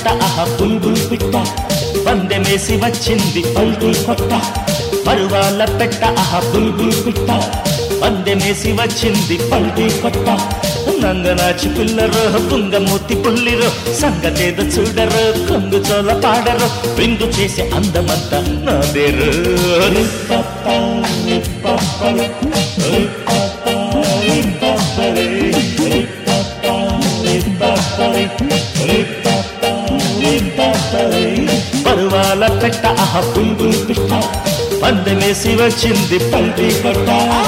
పెట్ట ఆహ బుల్బుల్ పిట్ట పందెమేసి వచ్చింది పల్టీ కొట్ట పరువాల పెట్ట ఆహ బుల్బుల్ పిట్ట పందెమేసి వచ్చింది పల్టీ కొట్ట నంగనాచి పిల్లరు పుంగమూతి పుల్లిరు సంగతేదో చూడరు కొంగు చోల పాడరు విందు చేసే అందమంతా నాదేరు రిప్పప్ప, రిప్పప్ప, రిప్పప్ప, రిప్పప్ప, రిప్పప్ప, రిప్పప్ప, రిప్పప్ప, రిప్పప్ప. పరువాల పెట్ట ఆహ బుల్బుల్ పిట్ట పందెమేసి వచ్చింది పల్టీ కొట్ట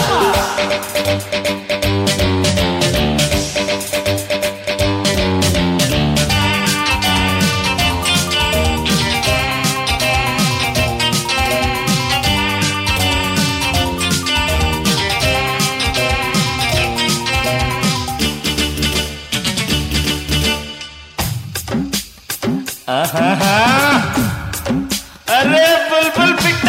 ఆహాహా. అరే బుల్బుల్ పిట్ట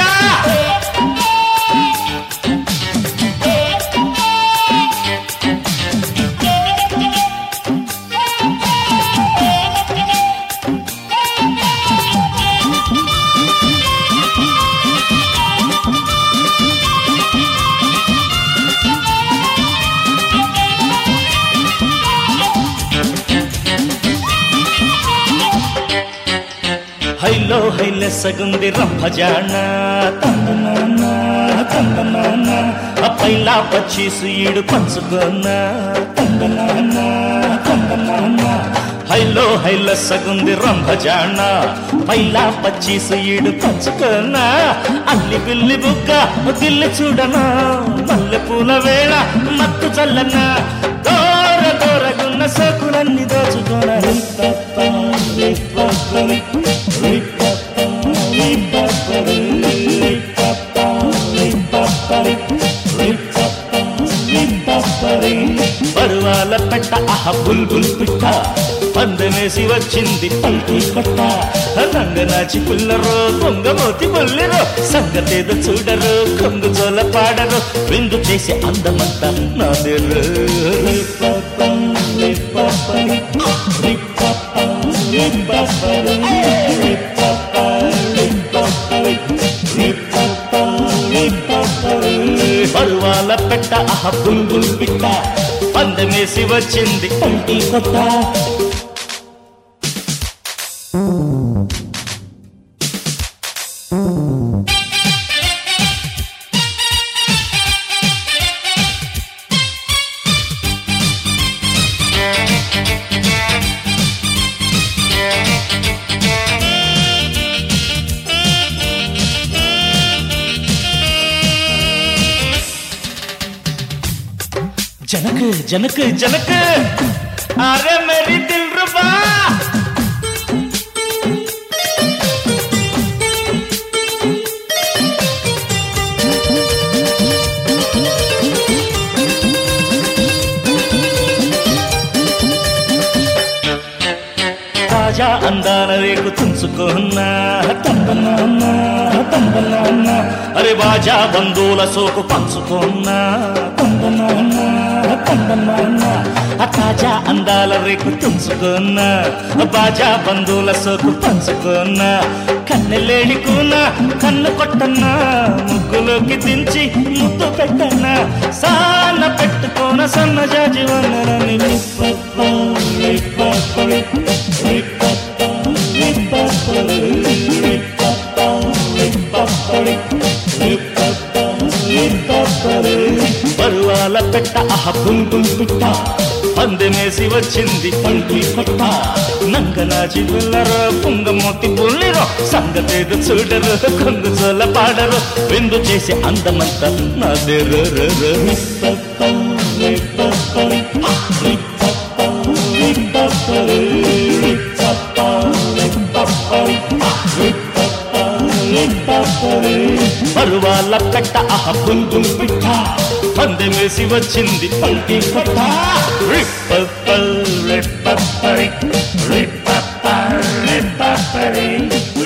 హైలో హైలె సగుంది రంభజాన తందనాన తందనాన అప్పైలా పచ్చీసు ఈడు పంచుకోన తందనాన తందనాన హైలో హైల సగుంది రంభజాన పైలా పచ్చీసు ఈడు పంచుకోన అల్లి బిల్లి బుగ్గ దిల్లి చూడనా మల్లె పూల వేళ మత్తు చల్లన దూర దూరగున్న సోకులన్నీ దోచుకోన రిప్పప్ప, రిప్పప్ప, రిప్పప్ప, రిప్పప్ప, రిప్పప్ప, రిప్పప్ప, రిప్పప్ప, రిప్పప్ప. పరువాల పెట్ట ఆహ బుల్బుల్ పిట్ట పందనేసి వచ్చింది పల్టీ కొట్ట రంగనాచి పుల్లరు కొంగమోతి పుల్లిరు సంగతేదో చూడరు కొంగు చోల పాడరు విందు చేసే అందమంతా నాదేరు రిప్పప్ప, రిప్పప్ప, రిప్పప్ప, రిప్పప్ప, రిప్పప్ప, రిప్పప్ప, రిప్పప్ప, రిప్పప్ప. పరువాల పెట్ట ఆహ బుల్బుల్ పిట్ట పందమేసి వచ్చింది పల్టీ కొట్ట जनक जनक जनक अरे मेरी दिल रुबा తాజా అందాల రేకు తుంచుకున్నా తందనాన్న తందనాన్న అరే బాజా బంధువుల సోకు పంచుకున్నా తందనాన్న తందనాన్న ఆ తాజా అందాల రేకు తుంచుకున్నా బాజా బంధువుల సోకు పంచుకున్నా కన్నెలేడికున్నా కన్ను కొట్టన్నా ముగ్గులోకి దించి ముద్దు పెట్టన్నా సాన పెట్టుకోన సన్న జాజి వన్నరని రిప్పప్ప, రిప్పప్ప, రిప్పప్ప, రిప్పప్ప, రిప్పప్ప, రిప్పప్ప, రిప్పప్ప, రిప్పప్ప. పరువాల పెట్ట ఆహ బుల్బుల్ పిట్ట పందెమేసి వచ్చింది పల్టీ కొట్ట నంగనాచి పుల్లరు పుంగమూతి పుల్లిరు సంగతేదు చూడరు కొంగు చోల పాడరు విందు చేసే అందమంతా నాదేరు రిప్పప్ప, రిప్పప్ప, రిప్పప్ప, రిప్పప్ప, రిప్పప్ప, రిప్పప్ప, రిప్పప్ప, రిప్పప్ప. పరువాల పెట్ట ఆహ బుల్బుల్ పిట్ట పందెమేసి వచ్చింది పల్టీ కొట్ట రిప్పప్ప, రిప్పప్ప, రిప్పప్ప, రిప్పప్ప,